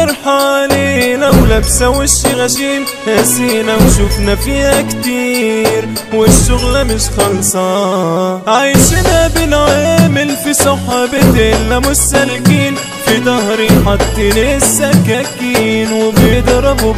الجرح علينا ولابسة وش غشيم قاسينا وشوفنا فيها كتير والشغلة مش خالصة عايشنا بنعامل في صحبتنا مش سالكين في ظهري حاطين السكاكين وبيضربوا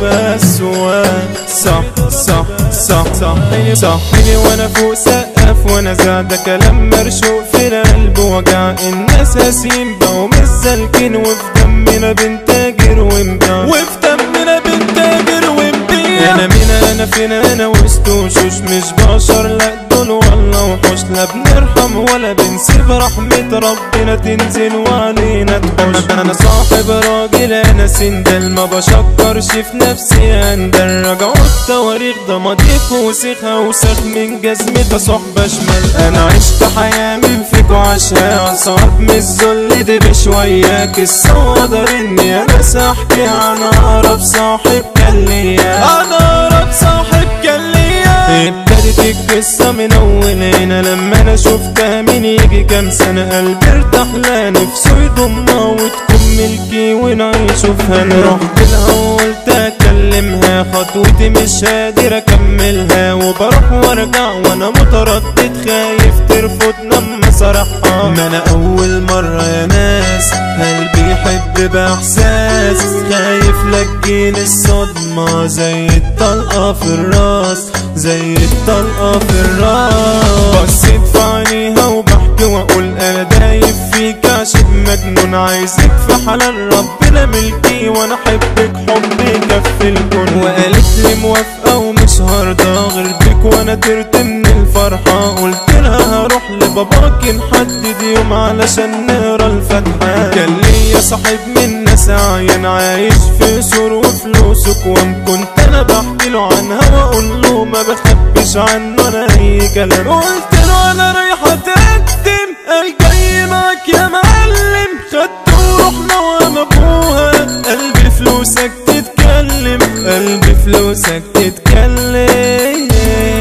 بالسواق صح صح صح صحيني صحيني وانا فوق سقف وانا زاد كلام مرشوق في القلب وجع الناس هسيم بقوا مش سالكين وفي دمنا بنتاجر ونبيع وفي دمنا بنتاجر ونبيع انا مين انا فين انا وسط وشوش مش بشر لا دول والله وحوش لا بنرحم ولا بنسيب رحمة ربنا تنزل وعلينا تحوش انا صاحب راجل انا سندل ما بشكرش في نفسي اندل رجعوا التواريخ ده مضيف وسخة وسخ من جزمة صحبة شمال انا عشت حياة من فيكو عشان صعب من الذل ده بشوية قصة وقدر اني انا احكي عن اقرب صاحب كان ليا انا اقرب صاحب كان ليا ابتدت القصة من اول هنا لما انا شفتها من يجي كام سنة قلبي ارتاح لها نفسه يضمها وتكون ملكي ونعيشوا في هنا رحت لها وقلت اكلمها خطوتي مش قادر اكملها وبروح وارجع وانا متردد خايف ترفض لما صرحها ما انا اول مرة يا ناس قلبي يحب باحساس خايف لجين الصدمة زي الطلقة في الراس زي الطلقة في الراس بصيت في عينيها وبحكي واقول انا دايب فيك عشان مجنون عايزك في حلال ربنا ملكي وانا احبك حب يكفي الكون وقالت لي موافقة ومش هرضى غير بيك وانا طرت من الفرحة قلت لها هروح لباباكي نحدد يوم علشان نقرا الفاتحة كان ليا صاحب من ناس عين عايش في سور وفلوسك وام كنت انا بحكي له عنها واقول له ما بخبيش عنه انا اي كلام قلت له انا رايحة تقدم قال جاي معاك يا معلم خدته ورحنا وانا ابوها قلبي فلوسك تتكلم قلبي فلوسك تتكلم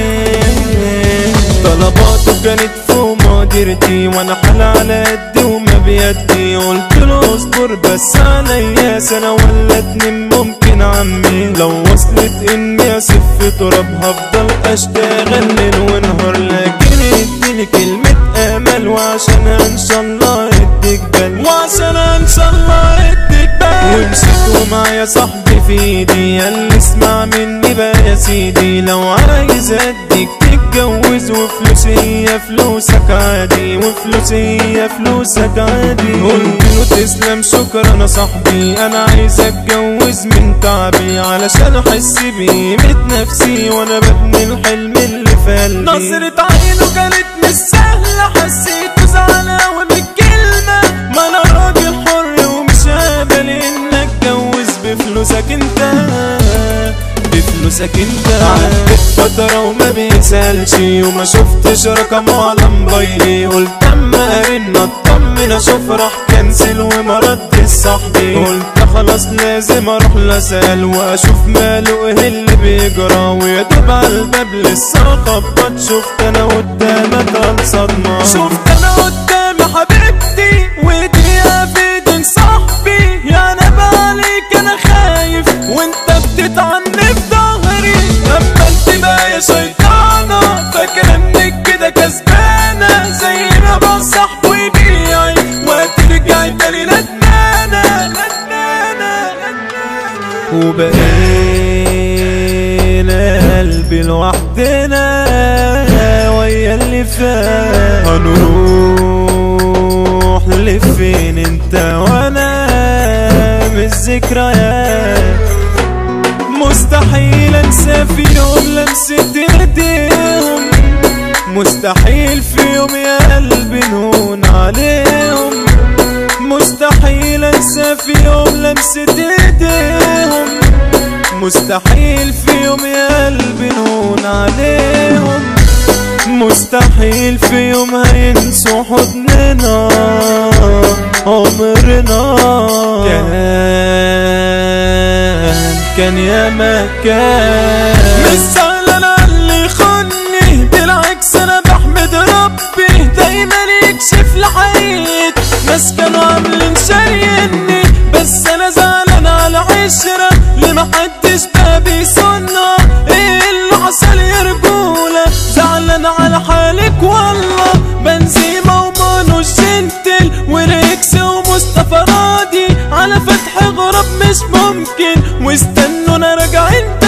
طلباته كانت فوق مقدرتي وانا حال على قدي وما بيدي قلت له اصبر بس عليا سنة ولا اتنين ممكن عمي لو وصلت اني اسف تراب هفضل اشتغل ليل ونهار لكن اديني كلمة امل وعشان ان شاء الله اديك بال وعشان ان شاء الله اديك بال ومشيت ومعايا صاحبي في ايدي قال لي اسمع مني بقى يا سيدي لو عايز اديك تتجوز وفلوسي هي فلوسك عادي وفلوسي هي فلوسك عادي قلت له تسلم شكرا يا صاحبي انا عايز اتجوز من تعبي علشان احس بقيمة نفسي وانا ببني الحلم اللي في قلبي نظرة عينه كانت مش سهلة حسيته زعلان أوي من الكلمة ما انا راجل حر ومش قابل ان اتجوز بفلوسك انت بفلوسك انت عدت فترة وما بيسألش وما شفتش رقمه على موبايلي قلت اما ارن اطمن اشوف راح كنسل وما ردش صاحبي قلت خلاص لازم اروح لاسال واشوف ماله ايه اللي بيجرى ويا دوب على الباب لسه خبط شفت انا قدامك الصدمة شفت انا قدامي حبيبتي وايديها في ايدين صاحبي يا نبى عليك انا خايف وانت بتتعني في ظهري قبلت بقى يا شيطانة فاكر انك كده كسبانة زي ما بنصح ويبيعي وهترجعي تاني ندمانة ندمانة وبقينا قلبي لوحدنا ويا اللي فات هنروح لفين انت وانا من الذكريات مستحيل انسى في يوم لمسة ايديهم مستحيل في يوم يا قلبي نهون عليهم مستحيل انسى في يوم لمسة ايديهم مستحيل في يوم يا قلبي نهون عليهم مستحيل في يوم هينسوا حضننا عمرنا كان كان يا مكان مش سهل انا اللي يخوني بالعكس انا بحمد ربي دايما يكشف لحقيقة ناس كانوا عاملين شاريني بس انا زعلان على محدش بقى بيصنع ايه اللي حصل يا رجولة زعلان على حالك والله بنزيمة ومانو جنتل وريكس ومصطفى راضي على فتح غراب مش ممكن واستنونا راجعين